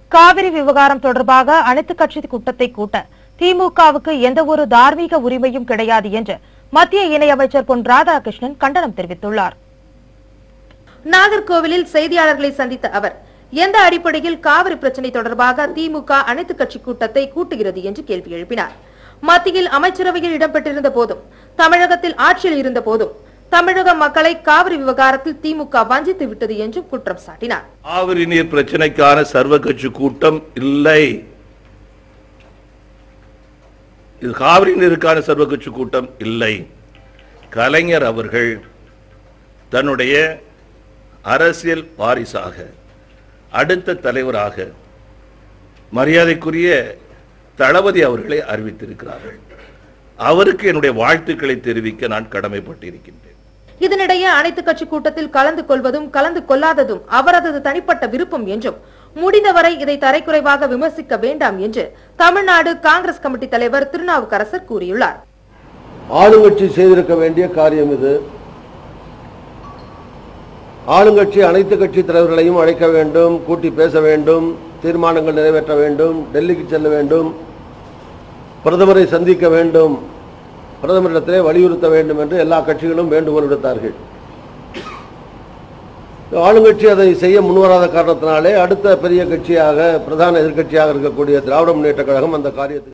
காவிரி விவகாரம் தொடர்பாக அனைத்துக் கட்சி கூட்டத்தை கூட்ட திமுகவுக்கு எந்த ஒரு தார்மீக உரிமையும் கிடையாது என்று மத்திய இணையமைச்சர் பொன் ராதாகிருஷ்ணன் கண்டனம் தெரிவித்துள்ளார் நாகர்கோவிலில் செய்தியாளர்களை சந்தித்த அவர் எந்த அடிப்படையில் காவிரி பிரச்சனை தொடர்பாக திமுக அனைத்துக் கட்சி கூட்டத்தை கூட்டுகிறது என்று கேள்வி எழுப்பினார் மத்தியில் அமைச்சரவையில் இடம்பெற்றிருந்த போதும் தமிழகத்தில் ஆட்சியில் இருந்த போதும் தமிழக மக்களை காவிரி விவகாரத்தில் திமுக வஞ்சித்து விட்டது என்றும் குற்றம் சாட்டினார் காவிரி நீர் பிரச்சனைக்கான சர்வ கட்சி கூட்டம் இல்லை இது காவிரி நீருக்கான சர்வ கட்சி கூட்டம் இல்லை கலைஞர் அவர்கள் தன்னுடைய அரசியல் வாரிசாக அடுத்த தலைவராக மரியாதைக்குரிய தளபதி அவர்களை அறிவித்திருக்கிறார்கள் அவருக்கு என்னுடைய வாழ்த்துக்களை தெரிவிக்க நான் கடமைப்பட்டிருக்கின்றேன் இதனிடையே அனைத்துக் கட்சி கூட்டத்தில் கலந்து கொள்வதும் கலந்து கொள்ளாததும் அவரது தனிப்பட்ட விருப்பம் என்றும் முடிந்தவரை இதை தரைக்குறைவாக விமர்சிக்க வேண்டாம் என்று தமிழ்நாடு காங்கிரஸ் கமிட்டி தலைவர் திருநாவுக்கரசர் கூறியுள்ளார் ஆளுங்கட்சி செய்திருக்க வேண்டிய காரியம் இது ஆளுங்கட்சி அனைத்து கட்சி தலைவர்களையும் அழைக்க வேண்டும் கூட்டி பேச வேண்டும் தீர்மானங்கள் நிறைவேற்ற வேண்டும் டெல்லிக்கு செல்ல வேண்டும் பிரதமரை சந்திக்க வேண்டும் பிரதமரிடத்திலே வலியுறுத்த வேண்டும் என்று எல்லா கட்சிகளும் வேண்டுகோள் விடுத்தார்கள் ஆளுங்கட்சி அதை செய்ய முன்வராத காரணத்தினாலே அடுத்த பெரிய கட்சியாக பிரதான எதிர்க்கட்சியாக இருக்கக்கூடிய திராவிட முன்னேற்ற கழகம் அந்த காரியத்தை